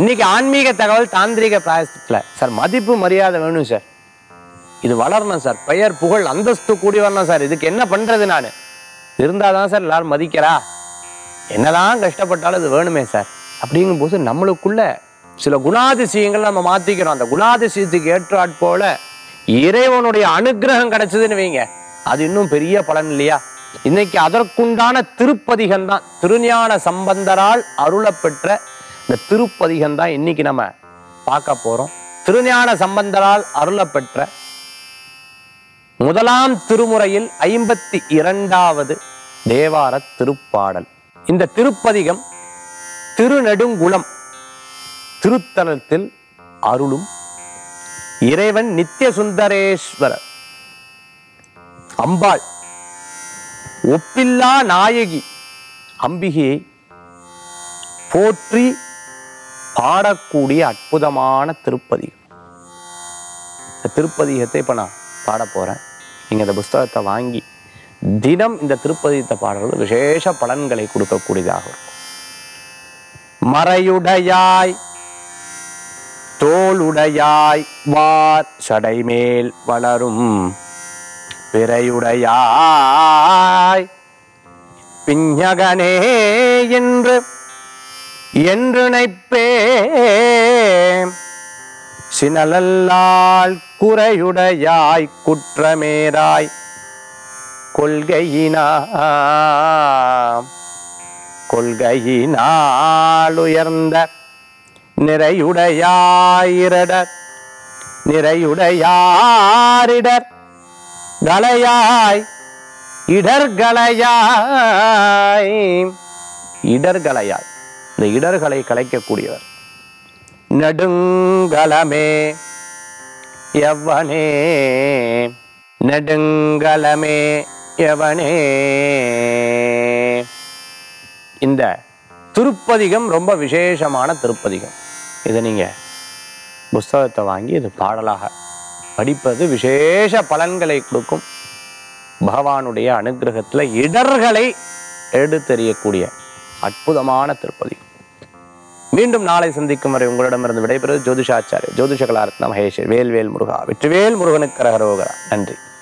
இன்னைக்கு ஆன்மீக தகவல் தாந்திரிக பிராயசத்துல சார் மதிப்பு மரியாதை வேணும் சார் இது வளரணும் சார் பெயர் புகழ் அந்தஸ்து கூடி வரணும் சார் இதுக்கு என்ன பண்றது நான் இருந்தாதான் சார் எல்லாரும் மதிக்கிறா என்னதான் கஷ்டப்பட்டாலும் இது வேணுமே சார் அப்படிங்கும்போது நம்மளுக்குள்ள சில குணாதிசயங்கள் நம்ம மாத்திக்கிறோம் அந்த குணாதிசயத்துக்கு ஏற்றாற் போல இறைவனுடைய அனுக்கிரகம் கிடைச்சதுன்னு வைங்க அது இன்னும் பெரிய பலன் இல்லையா இன்னைக்கு அதற்குண்டான திருப்பதிகம் தான் திருஞான சம்பந்தரால் அருளப்பெற்ற இந்த திருப்பதிகம் தான் இன்னைக்கு நம்ம பார்க்க போறோம் திருஞான சம்பந்தரால் அருளப்பெற்ற முதலாம் திருமுறையில் ஐம்பத்தி இரண்டாவது தேவார திருப்பாடல் இந்த திருப்பதிகம் திருநெடுங்குளம் திருத்தலத்தில் அருளும் இறைவன் நித்திய சுந்தரேஸ்வரர் அம்பாள் ஒப்பில்லா நாயகி அம்பிகையை போற்றி பாடக்கூடிய அற்புதமான திருப்பதிகம் இந்த திருப்பதிகத்தை இப்போ நான் பாட போகிறேன் நீங்கள் இந்த புஸ்தகத்தை வாங்கி தினம் இந்த திருப்பதிகத்தை பாடுறது விசேஷ பலன்களை கொடுக்கக்கூடியதாக இருக்கும் மறையுடையாய் தோளுடையாய் வார் சடைமேல் வளரும் பிறையுடையாய் பிஞகனே என்று என்று நினைப்பே சினலல்லால் குறையுடையாய் குற்றமேராய் கொள்கையினா கொள்கையினால் உயர்ந்த நிறையுடையாயிரடர் நிறையுடையாரிடர் கலையாய் இடர்களையாய் இடர்களையாய் இந்த இடர்களை கலைக்கக்கூடியவர் நெடுங்கலமே எவனே நெடுங்கலமே எவனே இந்த திருப்பதிகம் ரொம்ப விசேஷமான திருப்பதிகம் இதை நீங்க புஸ்தகத்தை வாங்கி இது பாடலாக படிப்பது விசேஷ பலன்களை கொடுக்கும் பகவானுடைய அனுகிரகத்துல இடர்களை எடுத்தெறியக்கூடிய அற்புதமான திருப்பதிகம் மீண்டும் நாளை சந்திக்கும் வரை உங்களிடமிருந்து விடைபெறுவது ஜோதிஷாச்சாரிய ஜோதிஷ கலாரத்ன மகேஷ் வேல்வேல் முருகா வெற்றிவேல் முருகனுக்கு கரகரோகரா நன்றி